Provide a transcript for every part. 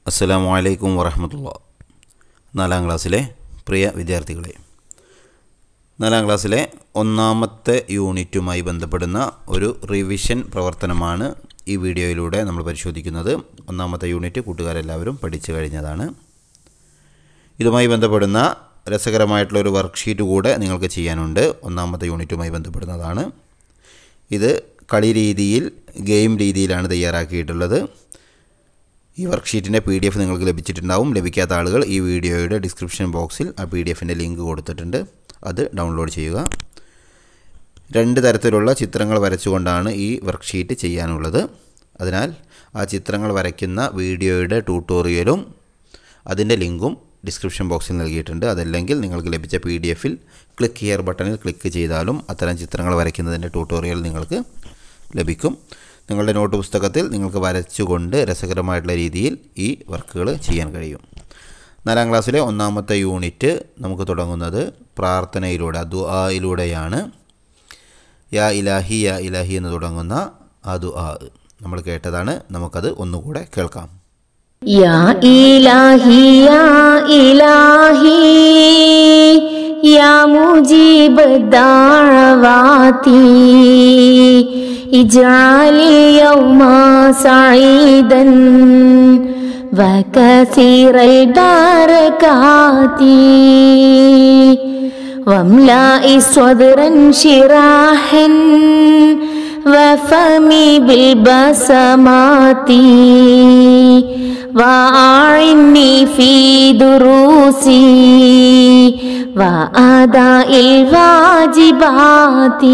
അസ്സലാമു അലൈക്കും വറഹമത്തുള്ള നാലാം ക്ലാസ്സിലെ പ്രിയ വിദ്യാർത്ഥികളെ നാലാം ക്ലാസ്സിലെ ഒന്നാമത്തെ യൂണിറ്റുമായി ബന്ധപ്പെടുന്ന ഒരു റിവിഷൻ പ്രവർത്തനമാണ് ഈ വീഡിയോയിലൂടെ നമ്മൾ പരിശോധിക്കുന്നത് ഒന്നാമത്തെ യൂണിറ്റ് കൂട്ടുകാരെല്ലാവരും പഠിച്ചു കഴിഞ്ഞതാണ് ഇതുമായി ബന്ധപ്പെടുന്ന രസകരമായിട്ടുള്ള ഒരു വർക്ക്ഷീറ്റ് കൂടെ നിങ്ങൾക്ക് ചെയ്യാനുണ്ട് ഒന്നാമത്തെ യൂണിറ്റുമായി ബന്ധപ്പെടുന്നതാണ് ഇത് കളി രീതിയിൽ ഗെയിം രീതിയിലാണ് തയ്യാറാക്കിയിട്ടുള്ളത് ഈ വർക്ക്ഷീറ്റിൻ്റെ പി ഡി എഫ് നിങ്ങൾക്ക് ലഭിച്ചിട്ടുണ്ടാവും ലഭിക്കാത്ത ആളുകൾ ഈ വീഡിയോയുടെ ഡിസ്ക്രിപ്ഷൻ ബോക്സിൽ ആ പി ഡി എഫിൻ്റെ ലിങ്ക് കൊടുത്തിട്ടുണ്ട് അത് ഡൗൺലോഡ് ചെയ്യുക രണ്ട് തരത്തിലുള്ള ചിത്രങ്ങൾ വരച്ചുകൊണ്ടാണ് ഈ വർക്ക്ഷീറ്റ് ചെയ്യാനുള്ളത് അതിനാൽ ആ ചിത്രങ്ങൾ വരയ്ക്കുന്ന വീഡിയോയുടെ ട്യൂട്ടോറിയലും അതിൻ്റെ ലിങ്കും ഡിസ്ക്രിപ്ഷൻ ബോക്സിൽ നൽകിയിട്ടുണ്ട് അതല്ലെങ്കിൽ നിങ്ങൾക്ക് ലഭിച്ച പി ഡി എഫിൽ ക്ലിക്ക് ഹിയർ ബട്ടണിൽ ക്ലിക്ക് ചെയ്താലും അത്തരം ചിത്രങ്ങൾ വരയ്ക്കുന്നതിൻ്റെ ട്യൂട്ടോറിയൽ നിങ്ങൾക്ക് ലഭിക്കും നിങ്ങളുടെ നോട്ട് പുസ്തകത്തിൽ നിങ്ങൾക്ക് വരച്ചുകൊണ്ട് രസകരമായിട്ടുള്ള രീതിയിൽ ഈ വർക്കുകൾ ചെയ്യാൻ കഴിയും നാലാം ക്ലാസ്സിലെ ഒന്നാമത്തെ യൂണിറ്റ് നമുക്ക് തുടങ്ങുന്നത് പ്രാർത്ഥനയിലൂടെ ദുആയിലൂടെയാണ് യാ ഇലാഹി യാ ഇലാഹി എന്ന് തുടങ്ങുന്ന ആ ദുആ നമ്മൾ കേട്ടതാണ് നമുക്കത് ഒന്നുകൂടെ കേൾക്കാം يا إلهي يا إلهي يا مجيب الدعوات اجعل اليوم سعيدا وكثير البركات واملأ صدرا شراحا وفمي بالبسمات وأعني في دروسي وأداء الواجبات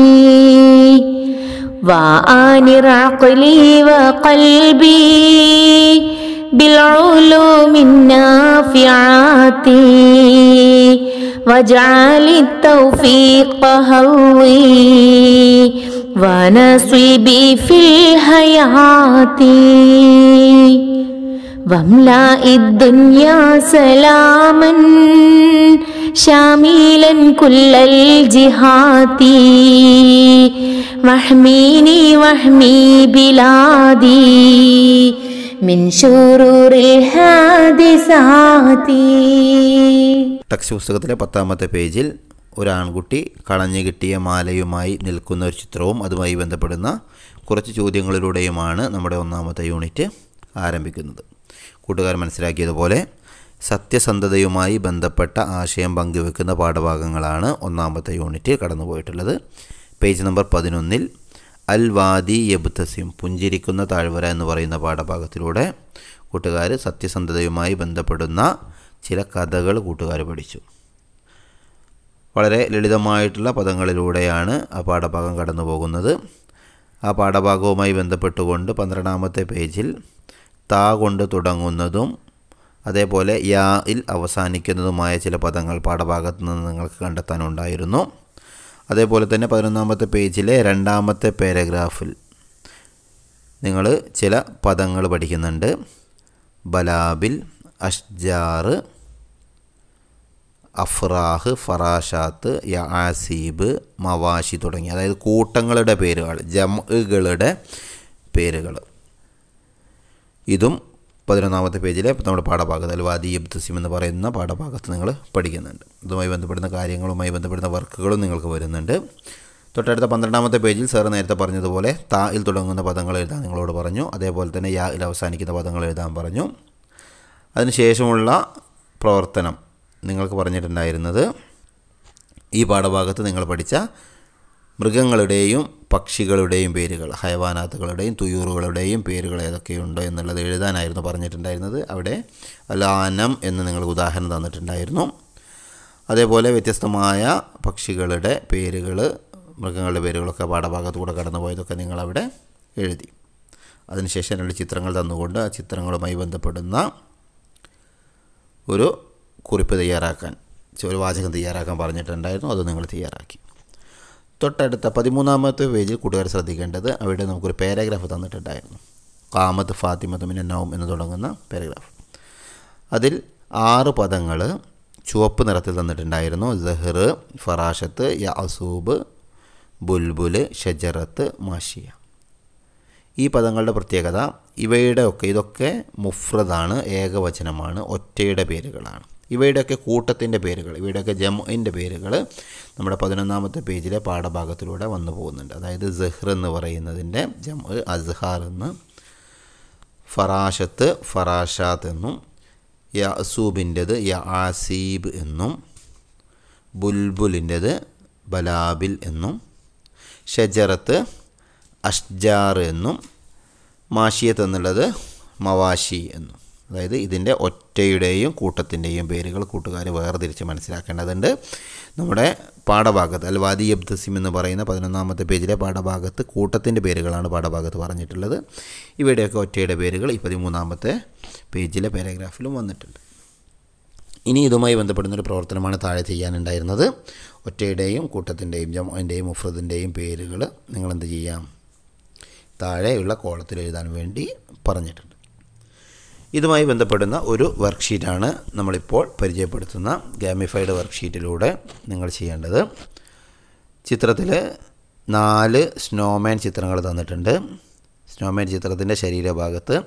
وأنر عقلي وقلبي بالعلوم النافعات واجعل التوفيق هوي ونصيبي في الحياة واملأ الدنيا سلاما شاملا كل الجهات واحميني واحمي بلادي من شرور الحادثات ടെക്സ്റ്റ് പുസ്തകത്തിലെ പത്താമത്തെ പേജിൽ ഒരു ആൺകുട്ടി കളഞ്ഞു കിട്ടിയ മാലയുമായി നിൽക്കുന്ന ഒരു ചിത്രവും അതുമായി ബന്ധപ്പെടുന്ന കുറച്ച് ചോദ്യങ്ങളിലൂടെയുമാണ് നമ്മുടെ ഒന്നാമത്തെ യൂണിറ്റ് ആരംഭിക്കുന്നത് കൂട്ടുകാർ മനസ്സിലാക്കിയതുപോലെ സത്യസന്ധതയുമായി ബന്ധപ്പെട്ട ആശയം പങ്കുവെക്കുന്ന പാഠഭാഗങ്ങളാണ് ഒന്നാമത്തെ യൂണിറ്റ് കടന്നുപോയിട്ടുള്ളത് പേജ് നമ്പർ പതിനൊന്നിൽ അൽ വാദി യബ്തസിം പുഞ്ചിരിക്കുന്ന താഴ്വര എന്ന് പറയുന്ന പാഠഭാഗത്തിലൂടെ കൂട്ടുകാർ സത്യസന്ധതയുമായി ബന്ധപ്പെടുന്ന ചില കഥകൾ കൂട്ടുകാർ പഠിച്ചു വളരെ ലളിതമായിട്ടുള്ള പദങ്ങളിലൂടെയാണ് ആ പാഠഭാഗം കടന്നു പോകുന്നത് ആ പാഠഭാഗവുമായി ബന്ധപ്പെട്ടുകൊണ്ട് പന്ത്രണ്ടാമത്തെ പേജിൽ താ കൊണ്ട് തുടങ്ങുന്നതും അതേപോലെ യാ ഇൽ അവസാനിക്കുന്നതുമായ ചില പദങ്ങൾ പാഠഭാഗത്ത് നിന്ന് നിങ്ങൾക്ക് കണ്ടെത്താനുണ്ടായിരുന്നു അതേപോലെ തന്നെ പതിനൊന്നാമത്തെ പേജിലെ രണ്ടാമത്തെ പാരഗ്രാഫിൽ നിങ്ങൾ ചില പദങ്ങൾ പഠിക്കുന്നുണ്ട് ബലാബിൽ അഷ്ജാറ് അഫ്രാഹ് ഫറാഷാത്ത് യാസീബ് മവാഷി തുടങ്ങി അതായത് കൂട്ടങ്ങളുടെ പേരുകൾ ജമുകളുടെ പേരുകൾ ഇതും പതിനൊന്നാമത്തെ പേജിലെ നമ്മുടെ പാഠഭാഗത്ത് അൽ വാദി ഇബ്തസിം എന്ന് പറയുന്ന പാഠഭാഗത്ത് നിങ്ങൾ പഠിക്കുന്നുണ്ട് ഇതുമായി ബന്ധപ്പെടുന്ന കാര്യങ്ങളുമായി ബന്ധപ്പെടുന്ന വർക്കുകളും നിങ്ങൾക്ക് വരുന്നുണ്ട് തൊട്ടടുത്ത പന്ത്രണ്ടാമത്തെ പേജിൽ സാർ നേരത്തെ പറഞ്ഞതുപോലെ തായിൽ തുടങ്ങുന്ന പദങ്ങൾ എഴുതാൻ നിങ്ങളോട് പറഞ്ഞു അതേപോലെ തന്നെ യായിൽ അവസാനിക്കുന്ന പദങ്ങൾ എഴുതാൻ പറഞ്ഞു അതിനുശേഷമുള്ള പ്രവർത്തനം നിങ്ങൾക്ക് പറഞ്ഞിട്ടുണ്ടായിരുന്നത് ഈ പാഠഭാഗത്ത് നിങ്ങൾ പഠിച്ച മൃഗങ്ങളുടെയും പക്ഷികളുടെയും പേരുകൾ ഹയവാനാത്തുകളുടെയും തുയൂറുകളുടെയും പേരുകൾ ഏതൊക്കെയുണ്ട് എന്നുള്ളത് എഴുതാനായിരുന്നു പറഞ്ഞിട്ടുണ്ടായിരുന്നത് അവിടെ അലാനം എന്ന് നിങ്ങൾക്ക് ഉദാഹരണം തന്നിട്ടുണ്ടായിരുന്നു അതേപോലെ വ്യത്യസ്തമായ പക്ഷികളുടെ പേരുകൾ മൃഗങ്ങളുടെ പേരുകളൊക്കെ പാഠഭാഗത്ത് കൂടെ കടന്നു പോയതൊക്കെ നിങ്ങളവിടെ എഴുതി അതിനുശേഷം രണ്ട് ചിത്രങ്ങൾ തന്നുകൊണ്ട് ആ ചിത്രങ്ങളുമായി ബന്ധപ്പെടുന്ന ഒരു കുറിപ്പ് തയ്യാറാക്കാൻ ഒരു വാചകം തയ്യാറാക്കാൻ പറഞ്ഞിട്ടുണ്ടായിരുന്നു അത് നിങ്ങൾ തയ്യാറാക്കി തൊട്ടടുത്ത പതിമൂന്നാമത്തെ പേജിൽ കൂട്ടുകാർ ശ്രദ്ധിക്കേണ്ടത് അവിടെ നമുക്കൊരു പാരഗ്രാഫ് തന്നിട്ടുണ്ടായിരുന്നു കാമത്ത് ഫാത്തിമത്ത് മിനന്നവും എന്ന് തുടങ്ങുന്ന പാരഗ്രാഫ് അതിൽ ആറ് പദങ്ങൾ ചുവപ്പ് നിറത്തിൽ തന്നിട്ടുണ്ടായിരുന്നു ജഹർ ഫറാഷത്ത് യസൂബ് ബുൽബുൽ ഷജറത്ത് മാഷിയ ഈ പദങ്ങളുടെ പ്രത്യേകത ഇവയുടെ ഒക്കെ ഇതൊക്കെ മുഫ്രദാണ് ഏകവചനമാണ് ഒറ്റയുടെ പേരുകളാണ് ഇവയുടെയൊക്കെ കൂട്ടത്തിൻ്റെ പേരുകൾ ഇവയുടെയൊക്കെ ജമുഇൻ്റെ പേരുകൾ നമ്മുടെ പതിനൊന്നാമത്തെ പേജിലെ പാഠഭാഗത്തിലൂടെ വന്നു പോകുന്നുണ്ട് അതായത് സെഹ്ർ എന്ന് പറയുന്നതിൻ്റെ ജമ് അസ്ഹാർ എന്ന് ഫറാഷത്ത് ഫറാഷാത്ത് എന്നും യസൂബിൻ്റെത് യആസീബ് എന്നും ബുൽബുലിൻ്റെത് ബലാബിൽ എന്നും ഷജറത്ത് അഷ്ജാർ എന്നും മാഷിയത്ത് എന്നുള്ളത് മവാഷി എന്നും അതായത് ഇതിൻ്റെ ഒറ്റയുടെയും കൂട്ടത്തിൻ്റെയും പേരുകൾ കൂട്ടുകാർ വേർതിരിച്ച് മനസ്സിലാക്കേണ്ടതുണ്ട് നമ്മുടെ പാഠഭാഗത്ത് അൽ വാദി അബ്ദസിം എന്ന് പറയുന്ന പതിനൊന്നാമത്തെ പേജിലെ പാഠഭാഗത്ത് കൂട്ടത്തിൻ്റെ പേരുകളാണ് പാഠഭാഗത്ത് പറഞ്ഞിട്ടുള്ളത് ഇവയുടെയൊക്കെ ഒറ്റയുടെ പേരുകൾ ഈ പതിമൂന്നാമത്തെ പേജിലെ പാരഗ്രാഫിലും വന്നിട്ടുണ്ട് ഇനി ഇതുമായി ബന്ധപ്പെടുന്ന ഒരു പ്രവർത്തനമാണ് താഴെ ചെയ്യാനുണ്ടായിരുന്നത് ഒറ്റയുടെയും കൂട്ടത്തിൻ്റെയും ജമോൻ്റെയും മുഫ്രദിൻ്റെയും പേരുകൾ നിങ്ങളെന്ത് ചെയ്യാം താഴെയുള്ള കോളത്തിൽ എഴുതാൻ വേണ്ടി പറഞ്ഞിട്ടുണ്ട് ഇതുമായി ബന്ധപ്പെടുന്ന ഒരു വർക്ക്ഷീറ്റാണ് നമ്മളിപ്പോൾ പരിചയപ്പെടുത്തുന്ന ഗാമിഫൈഡ് വർക്ക്ഷീറ്റിലൂടെ നിങ്ങൾ ചെയ്യേണ്ടത് ചിത്രത്തിൽ നാല് സ്നോമാൻ ചിത്രങ്ങൾ തന്നിട്ടുണ്ട് സ്നോമാൻ ചിത്രത്തിൻ്റെ ശരീരഭാഗത്ത്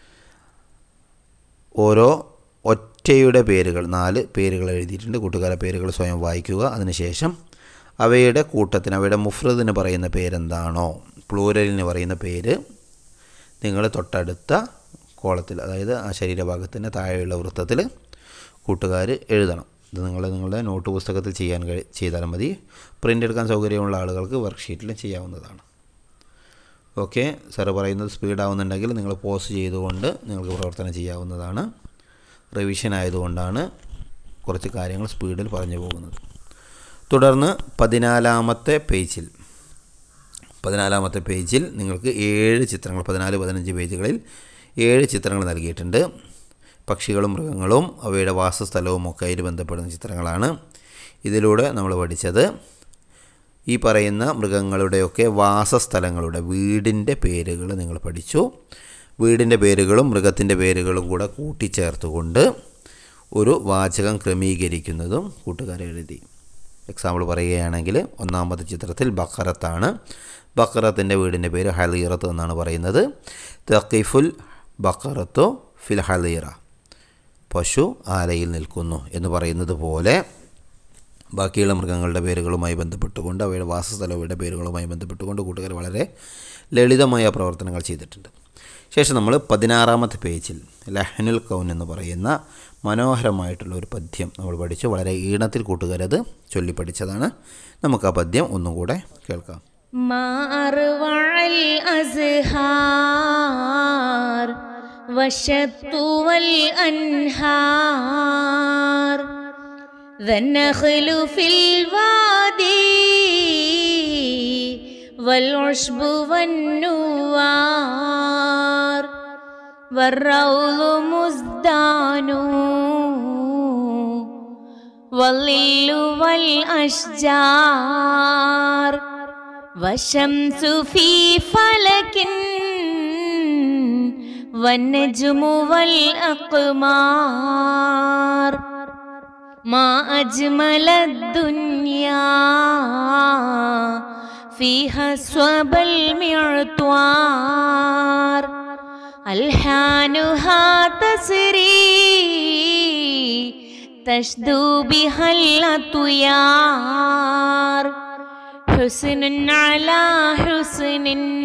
ഓരോ ഒറ്റയുടെ പേരുകൾ നാല് പേരുകൾ എഴുതിയിട്ടുണ്ട് കൂട്ടുകാരെ പേരുകൾ സ്വയം വായിക്കുക അതിനുശേഷം അവയുടെ കൂട്ടത്തിന് അവയുടെ മുഫ്രദിന് പറയുന്ന പേരെന്താണോ പ്ലൂരലിന് പറയുന്ന പേര് നിങ്ങൾ തൊട്ടടുത്ത കോളത്തിൽ അതായത് ആ ശരീരഭാഗത്തിൻ്റെ താഴെയുള്ള വൃത്തത്തിൽ കൂട്ടുകാർ എഴുതണം ഇത് നിങ്ങൾ നിങ്ങളുടെ നോട്ട് പുസ്തകത്തിൽ ചെയ്യാൻ കഴി ചെയ്താലും മതി പ്രിൻ്റ് എടുക്കാൻ സൗകര്യമുള്ള ആളുകൾക്ക് വർക്ക്ഷീറ്റിൽ ചെയ്യാവുന്നതാണ് ഓക്കെ സാറ് പറയുന്നത് സ്പീഡ് ആവുന്നുണ്ടെങ്കിൽ നിങ്ങൾ പോസ് ചെയ്തുകൊണ്ട് നിങ്ങൾക്ക് പ്രവർത്തനം ചെയ്യാവുന്നതാണ് റിവിഷൻ ആയതുകൊണ്ടാണ് കുറച്ച് കാര്യങ്ങൾ സ്പീഡിൽ പറഞ്ഞു പോകുന്നത് തുടർന്ന് പതിനാലാമത്തെ പേജിൽ പതിനാലാമത്തെ പേജിൽ നിങ്ങൾക്ക് ഏഴ് ചിത്രങ്ങൾ പതിനാല് പതിനഞ്ച് പേജുകളിൽ ഏഴ് ചിത്രങ്ങൾ നൽകിയിട്ടുണ്ട് പക്ഷികളും മൃഗങ്ങളും അവയുടെ വാസസ്ഥലവും ഒക്കെ അതിൽ ബന്ധപ്പെടുന്ന ചിത്രങ്ങളാണ് ഇതിലൂടെ നമ്മൾ പഠിച്ചത് ഈ പറയുന്ന മൃഗങ്ങളുടെയൊക്കെ വാസസ്ഥലങ്ങളുടെ വീടിൻ്റെ പേരുകൾ നിങ്ങൾ പഠിച്ചു വീടിൻ്റെ പേരുകളും മൃഗത്തിൻ്റെ പേരുകളും കൂടെ കൂട്ടിച്ചേർത്തുകൊണ്ട് ഒരു വാചകം ക്രമീകരിക്കുന്നതും കൂട്ടുകാരെ എഴുതി എക്സാമ്പിൾ പറയുകയാണെങ്കിൽ ഒന്നാമത്തെ ചിത്രത്തിൽ ബക്കറത്താണ് ബക്കറത്തിൻ്റെ വീടിൻ്റെ പേര് ഹലീറത്ത് എന്നാണ് പറയുന്നത് തക്കിഫുൽ ബക്കറത്തു ഫിൽ ഹലീറ പശു ആലയിൽ നിൽക്കുന്നു എന്ന് പറയുന്നത് പോലെ ബാക്കിയുള്ള മൃഗങ്ങളുടെ പേരുകളുമായി ബന്ധപ്പെട്ടുകൊണ്ട് അവയുടെ വാസസ്ഥലങ്ങളുടെ പേരുകളുമായി ബന്ധപ്പെട്ടുകൊണ്ട് കൂട്ടുകാർ വളരെ ലളിതമായ പ്രവർത്തനങ്ങൾ ചെയ്തിട്ടുണ്ട് ശേഷം നമ്മൾ പതിനാറാമത്തെ പേജിൽ ലഹനുൽ കൗൻ എന്ന് പറയുന്ന മനോഹരമായിട്ടുള്ള ഒരു പദ്യം നമ്മൾ പഠിച്ചു വളരെ ഈണത്തിൽ കൂട്ടുകാരത് ചൊല്ലി പഠിച്ചതാണ് നമുക്ക് ആ പദ്യം ഒന്നും കൂടെ കേൾക്കാം ما أروع الأزهار والشط والأنهار ذا النخل في الوادي والعشب والنوار والروض مزدان والظل والأشجار والشمس في فلك والنجم والأقمار ما أجمل الدنيا فيها صوب المعطوار ألحانها تسري تشدو بها الأطيار حسن على حسن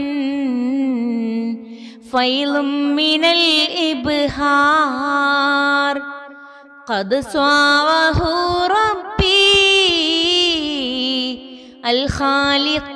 فيض من الإبهار قد صاوه ربي الخالق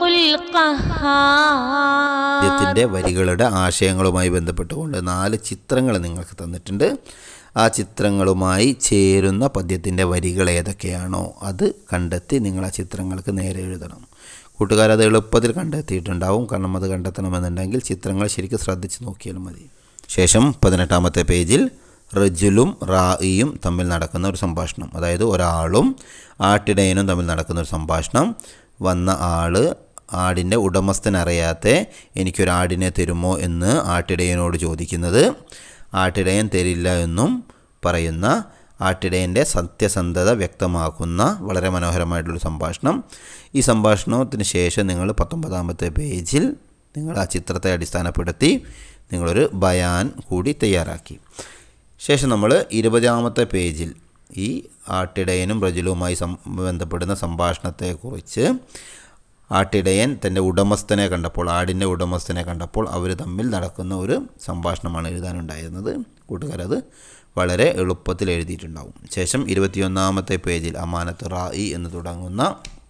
القهار പദ്യത്തിൻ്റെ വരികളുടെ ആശയങ്ങളുമായി ബന്ധപ്പെട്ടുകൊണ്ട് നാല് ചിത്രങ്ങൾ നിങ്ങൾക്ക് തന്നിട്ടുണ്ട് ആ ചിത്രങ്ങളുമായി ചേരുന്ന പദ്യത്തിൻ്റെ വരികൾ ഏതൊക്കെയാണോ അത് കണ്ടെത്തി നിങ്ങൾ ആ ചിത്രങ്ങൾക്ക് നേരെ എഴുതണം കൂട്ടുകാരത് എളുപ്പത്തിൽ കണ്ടെത്തിയിട്ടുണ്ടാവും കാരണം അത് കണ്ടെത്തണമെന്നുണ്ടെങ്കിൽ ചിത്രങ്ങൾ ശരിക്കും ശ്രദ്ധിച്ച് നോക്കിയാലും മതി ശേഷം പതിനെട്ടാമത്തെ പേജിൽ റജുലും റായിയും തമ്മിൽ നടക്കുന്ന ഒരു സംഭാഷണം അതായത് ഒരാളും ആട്ടിടയനും തമ്മിൽ നടക്കുന്ന ഒരു സംഭാഷണം വന്ന ആള് ആടിൻ്റെ ഉടമസ്ഥനറിയാതെ എനിക്കൊരാടിനെ തരുമോ എന്ന് ആട്ടിടയനോട് ചോദിക്കുന്നത് ആട്ടിടയൻ തരില്ല എന്നും പറയുന്ന ആട്ടിടയൻ്റെ സത്യസന്ധത വ്യക്തമാക്കുന്ന വളരെ മനോഹരമായിട്ടുള്ളൊരു സംഭാഷണം ഈ സംഭാഷണത്തിന് ശേഷം നിങ്ങൾ പത്തൊമ്പതാമത്തെ പേജിൽ നിങ്ങൾ ആ ചിത്രത്തെ അടിസ്ഥാനപ്പെടുത്തി നിങ്ങളൊരു ബയാൻ കൂടി തയ്യാറാക്കി ശേഷം നമ്മൾ ഇരുപതാമത്തെ പേജിൽ ഈ ആട്ടിടയനും റജുലുമായി സം ബന്ധപ്പെടുന്ന സംഭാഷണത്തെക്കുറിച്ച് ആട്ടിടയൻ തൻ്റെ ഉടമസ്ഥനെ കണ്ടപ്പോൾ ആടിൻ്റെ ഉടമസ്ഥനെ കണ്ടപ്പോൾ അവർ തമ്മിൽ നടക്കുന്ന ഒരു സംഭാഷണമാണ് എഴുതാനുണ്ടായിരുന്നത് കൂട്ടുകാരത് വളരെ എളുപ്പത്തിൽ എഴുതിയിട്ടുണ്ടാവും ശേഷം ഇരുപത്തിയൊന്നാമത്തെ പേജിൽ അമാനത്ത് റായി എന്ന് തുടങ്ങുന്ന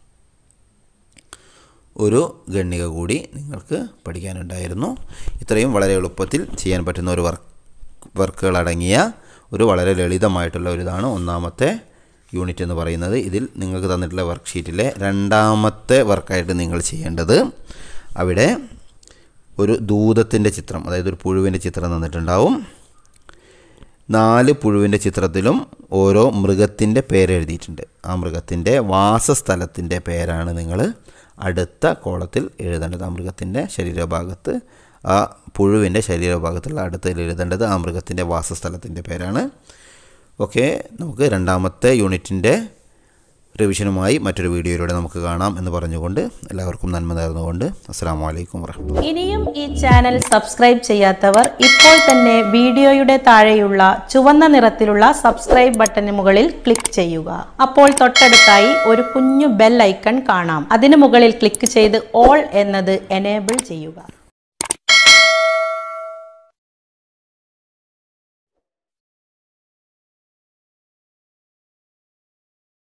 ഒരു ഗണ്ണിക കൂടി നിങ്ങൾക്ക് പഠിക്കാനുണ്ടായിരുന്നു ഇത്രയും വളരെ എളുപ്പത്തിൽ ചെയ്യാൻ പറ്റുന്ന ഒരു വർക്ക് വർക്കുകൾ അടങ്ങിയ ഒരു വളരെ ലളിതമായിട്ടുള്ള ഒരു ഇതാണ് ഒന്നാമത്തെ യൂണിറ്റ് എന്ന് പറയുന്നത് ഇതിൽ നിങ്ങൾക്ക് തന്നിട്ടുള്ള വർക്ക്ഷീറ്റിലെ രണ്ടാമത്തെ വർക്കായിട്ട് നിങ്ങൾ ചെയ്യേണ്ടത് അവിടെ ഒരു ദൂതത്തിൻ്റെ ചിത്രം അതായത് ഒരു പുഴുവിൻ്റെ ചിത്രം തന്നിട്ടുണ്ടാവും നാല് പുഴുവിൻ്റെ ചിത്രത്തിലും ഓരോ മൃഗത്തിൻ്റെ പേരെഴുതിയിട്ടുണ്ട് ആ മൃഗത്തിൻ്റെ വാസസ്ഥലത്തിൻ്റെ പേരാണ് നിങ്ങൾ അടുത്ത കോളത്തിൽ എഴുതേണ്ടത് ആ മൃഗത്തിൻ്റെ ശരീരഭാഗത്ത് ആ പുഴുവിൻ്റെ ശരീരഭാഗത്തുള്ള അടുത്തതിൽ എഴുതേണ്ടത് ആ മൃഗത്തിൻ്റെ വാസസ്ഥലത്തിൻ്റെ പേരാണ് ഓക്കെ നമുക്ക് രണ്ടാമത്തെ യൂണിറ്റിൻ്റെ റിവിഷനുമായി മറ്റൊരു വീഡിയോയിലൂടെ നമുക്ക് കാണാം എന്ന് പറഞ്ഞുകൊണ്ട് എല്ലാവർക്കും നന്മ നേർന്നുകൊണ്ട് അസ്സാം വലൈക്കും വർഹമത്തുള്ള ഇനിയും ഈ ചാനൽ സബ്സ്ക്രൈബ് ചെയ്യാത്തവർ ഇപ്പോൾ തന്നെ വീഡിയോയുടെ താഴെയുള്ള ചുവന്ന നിറത്തിലുള്ള സബ്സ്ക്രൈബ് ബട്ടന് മുകളിൽ ക്ലിക്ക് ചെയ്യുക അപ്പോൾ തൊട്ടടുത്തായി ഒരു കുഞ്ഞു ബെൽ ഐക്കൺ കാണാം അതിനു മുകളിൽ ക്ലിക്ക് ചെയ്ത് ഓൾ എന്നത് എനേബിൾ ചെയ്യുക